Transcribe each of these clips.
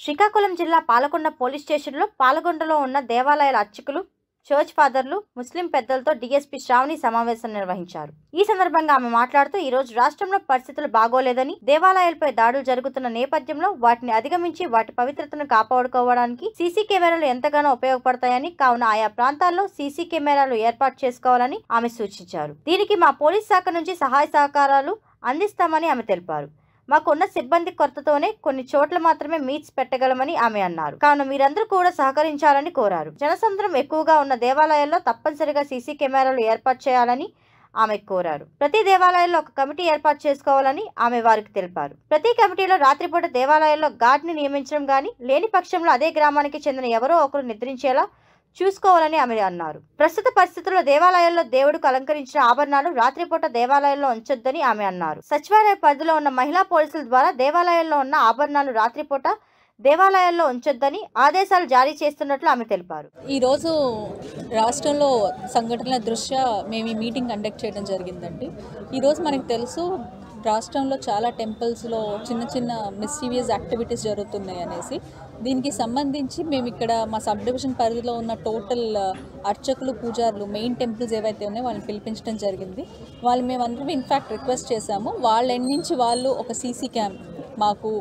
శ్రీకాకుళం జిల్లా పాలకొండ పోలీస్ స్టేషన్లో పాలకొండలో ఉన్న దేవాలయాల అర్చకులు చర్చ్ ఫాదర్లు ముస్లిం పెద్దలతో డీఎస్పీ శ్రావణి సమావేశం నిర్వహించారు ఈ సందర్భంగా ఆమె మాట్లాడుతూ ఈ రోజు రాష్ట్రంలో పరిస్థితులు బాగోలేదని దేవాలయాలపై దాడులు జరుగుతున్న నేపథ్యంలో వాటిని అధిగమించి వాటి పవిత్రతను కాపాడుకోవడానికి సీసీ కెమెరాలు ఎంతగానో ఉపయోగపడతాయని కావున ఆయా ప్రాంతాల్లో సీసీ కెమెరాలు ఏర్పాటు చేసుకోవాలని ఆమె సూచించారు దీనికి మా పోలీస్ శాఖ నుంచి సహాయ సహకారాలు అందిస్తామని ఆమె తెలిపారు మాకున్న సిబ్బంది కొరతతోనే కొన్ని చోట్ల మాత్రమే మీట్స్ పెట్టగలమని ఆమె అన్నారు కావున మీరందరూ కూడా సహకరించాలని కోరారు జనసంద్రం ఎక్కువగా ఉన్న దేవాలయాల్లో తప్పనిసరిగా సీసీ కెమెరాలు ఏర్పాటు చేయాలని ఆమె కోరారు ప్రతి దేవాలయంలో ఒక కమిటీ ఏర్పాటు చేసుకోవాలని ఆమె వారికి తెలిపారు ప్రతి కమిటీలో రాత్రిపూట దేవాలయాల్లో గార్డ్ని నియమించడం గాని లేని పక్షంలో అదే గ్రామానికి చెందిన ఎవరో ఒకరు నిద్రించేలా చూసుకోవాలని ఆమె అన్నారు ప్రస్తుత పరిస్థితుల్లో దేవాలయాల్లో దేవుడికి అలంకరించిన ఆభరణాలు రాత్రిపూట దేవాలయాల్లో ఉంచొద్దని ఆమె అన్నారు సచివాలయ పరిధిలో ఉన్న మహిళా పోలీసుల ద్వారా దేవాలయాల్లో ఉన్న ఆభరణాలు రాత్రిపూట దేవాలయాల్లో ఉంచొద్దని ఆదేశాలు జారీ చేస్తున్నట్లు ఆమె తెలిపారు ఈరోజు రాష్ట్రంలో సంఘటనల దృష్ట్యా మేము ఈ మీటింగ్ కండక్ట్ చేయడం జరిగిందండి ఈరోజు మనకు తెలుసు రాష్ట్రంలో చాలా టెంపుల్స్లో చిన్న చిన్న మిస్టీవియస్ యాక్టివిటీస్ జరుగుతున్నాయి అనేసి దీనికి సంబంధించి మేము ఇక్కడ మా సబ్ డివిజన్ పరిధిలో ఉన్న టోటల్ అర్చకులు పూజారులు మెయిన్ టెంపుల్స్ ఏవైతే ఉన్నాయో వాళ్ళని పిలిపించడం జరిగింది వాళ్ళు మేమందరం ఇన్ఫ్యాక్ట్ రిక్వెస్ట్ చేశాము వాళ్ళ ఎండ్ నుంచి వాళ్ళు ఒక సీసీ క్యామ్ మాకు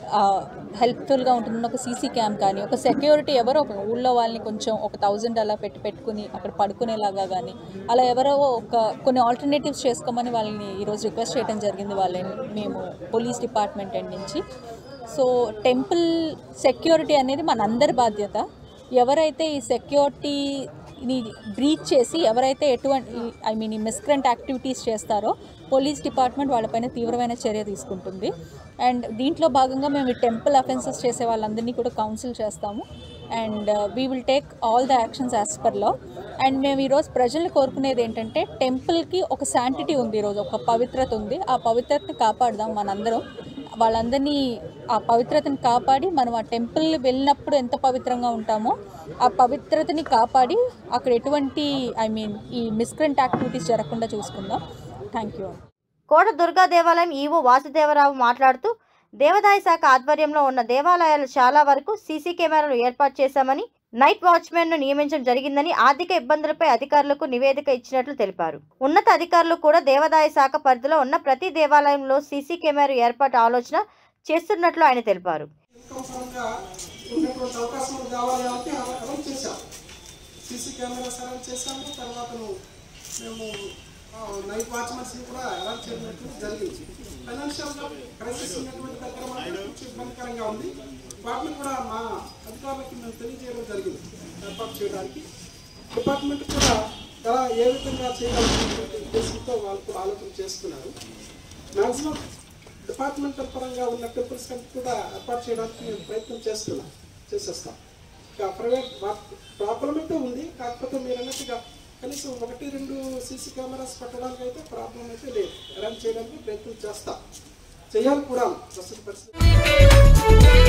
హెల్ప్ఫుల్గా ఉంటుంది ఒక సీసీ క్యామ్ కానీ ఒక సెక్యూరిటీ ఎవరో ఒక ఊళ్ళో వాళ్ళని కొంచెం ఒక థౌజండ్ అలా పెట్టి పెట్టుకుని అక్కడ పడుకునేలాగా కానీ అలా ఎవరో ఒక కొన్ని ఆల్టర్నేటివ్స్ చేసుకోమని వాళ్ళని ఈరోజు రిక్వెస్ట్ చేయడం జరిగింది వాళ్ళని మేము పోలీస్ డిపార్ట్మెంట్ ఎండ్ నుంచి సో టెంపుల్ సెక్యూరిటీ అనేది మనందరి బాధ్యత ఎవరైతే ఈ సెక్యూరిటీని బ్రీచ్ చేసి ఎవరైతే ఎటువంటి ఐ మీన్ ఈ మిస్క్రెంట్ యాక్టివిటీస్ చేస్తారో పోలీస్ డిపార్ట్మెంట్ వాళ్ళపైన తీవ్రమైన చర్య తీసుకుంటుంది అండ్ దీంట్లో భాగంగా మేము ఈ టెంపుల్ అఫెన్సెస్ చేసే వాళ్ళందరినీ కూడా కౌన్సిల్ చేస్తాము and we will take all the actions as per law and మేము ఈరోజు ప్రజల్ని కోరుకునేది ఏంటంటే టెంపుల్కి ఒక శాంటిటీ ఉంది ఈరోజు ఒక పవిత్రత ఉంది ఆ పవిత్రతని కాపాడదాం మనందరం వాళ్ళందరినీ ఆ పవిత్రతని కాపాడి మనం ఆ టెంపుల్ వెళ్ళినప్పుడు ఎంత పవిత్రంగా ఉంటామో ఆ పవిత్రతని కాపాడి అక్కడ ఎటువంటి ఐ మీన్ ఈ మిస్క్రెంట్ యాక్టివిటీస్ జరగకుండా చూసుకుందాం థ్యాంక్ యూ కోట దుర్గా దేవాలయం ఈవో వాసుదేవరావు మాట్లాడుతూ దేవాదాయ శాఖ ఆధ్వర్యంలో ఉన్న దేవాలయాలు చాలా వరకు సీసీ కెమెరాలు ఏర్పాటు చేశామని నైట్ వాచ్మెన్ ను నియమించడం జరిగిందని ఆర్థిక ఇబ్బందులపై అధికారులకు నివేదిక ఇచ్చినట్లు తెలిపారు ఉన్నత అధికారులు కూడా దేవాదాయ శాఖ పరిధిలో ఉన్న ప్రతి దేవాలయంలో సీసీ కెమెరా ఏర్పాటు ఆలోచన చేస్తున్నట్లు ఆయన తెలిపారు ఇన్కమ్ పరంగా ఉన్నటువంటి అవకాశం దేవాలయాలకి అలర్ట్ చేశాం సీసీ కెమెరాస్ అలర్ట్ చేశాము తర్వాత మేము ఆ, నైట్ వాచ్మెన్స్ని కూడా అలర్ట్ చేయడం జరిగింది ఫైనాన్షియల్గా క్రైసిస్ ఉన్నటువంటి దగ్గర మాత్రం కొంచెం ఇబ్బందికరంగా ఉంది వాటిని కూడా మా అధికారులకి మేము తెలియజేయడం జరిగింది ఏర్పాటు చేయడానికి డిపార్ట్మెంట్ కూడా ఎలా ఏ విధంగా చేయగలుగుతున్నటువంటి ఉద్దేశంతో వాళ్ళు కూడా ఆలోచన చేస్తున్నారు మ్యాక్సిమం డిపార్ట్మెంటల్ పరంగా ఉన్న టెంపుల్స్ కంటే కూడా ఏర్పాటు చేయడానికి మేము ప్రయత్నం చేస్తున్నాం చేసేస్తాం ఇక ప్రైవేట్ ప్రాబ్లం అయితే ఉంది కాకపోతే మీరు అన్నట్టుగా కనీసం ఒకటి రెండు సీసీ కెమెరాస్ పెట్టడానికి అయితే ప్రాబ్లం అయితే లేదు అరేంజ్ చేయడానికి ప్రయత్నం చేస్తాం చేయాలి కూడా ప్రస్తుత పరిస్థితి